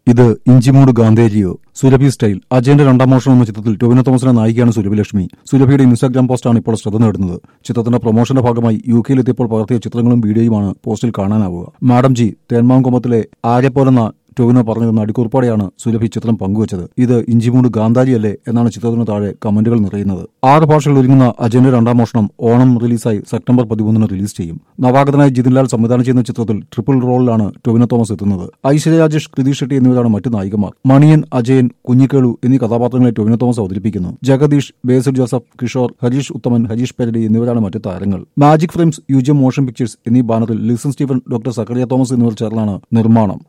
ഇത് ഇഞ്ചിമൂട് ഗാന്ധേജിയോ സുരഭി സ്റ്റൈൽ അജയന്റെ രണ്ടാം മോഷണം എന്ന ചിത്രത്തിൽ ടൊവിനോ തോമസിന്റെ നായികയാണ് സുരഭി ലക്ഷ്മി സുരഭിയുടെ ഇൻസ്റ്റാഗ്രാം പോസ്റ്റാണ് ഇപ്പോൾ ശ്രദ്ധ നേടുന്നത് ചിത്രത്തിന്റെ പ്രൊമോഷന്റെ ഭാഗമായി യു കെയിലെത്തിയപ്പോൾ പകർത്തിയ ചിത്രങ്ങളും വീഡിയോയുമാണ് പോസ്റ്റിൽ കാണാനാവുക മാഡം ജി തേന്മാങ്കുമത്തിലെ ആരെപ്പോലെന്ന ടൊവിനോ പറഞ്ഞതെന്ന അടിക്കുറിപ്പോടെയാണ് സുരഭി ചിത്രം പങ്കുവച്ചത് ഇത് ഇഞ്ചിമൂട് ഗാന്ധാരിയല്ലേ എന്നാണ് ചിത്രത്തിന് താഴെ കമന്റുകൾ നിറയുന്നത് ആറ് ഭാഷകളിൽ ഒരുങ്ങുന്ന അജയന്റെ രണ്ടാം മോഷണം ഓണം റിലീസായി സെപ്റ്റംബർ പതിമൂന്നിന് റിലീസ് ചെയ്യും നവാഗതനായ ജിതിൻലാൽ സംവിധാനം ചെയ്യുന്ന ചിത്രത്തിൽ ട്രിപ്പിൾ റോളിലാണ് ടൊവിനോ തോമസ് എത്തുന്നത് ഐശ്വര്യ രാജേഷ് കൃതി ഷെട്ടി എന്നിവരാണ് മറ്റ് നായികമാർ മണിയൻ അജയൻ കുഞ്ഞിക്കേളു എന്നീ കഥാപാത്രങ്ങളെ ടൊവിനോ തോമസ് അവതരിപ്പിക്കുന്നു ജഗദീഷ് ബേസിൽ ജോസഫ് കിഷോർ ഹരീഷ് ഉത്തമൻ ഹരീഷ് പെരടി എന്നിവരാണ് മറ്റ് താരങ്ങൾ Magic Frames U G Motion Pictures എന്നീ ബാനറിൽ ലിസൺ സ്റ്റീഫൻ ഡോക്ടർ സക്കറിയ തോമസ് എന്നിവർ ചേർന്നാണ് നിർമ്മാണം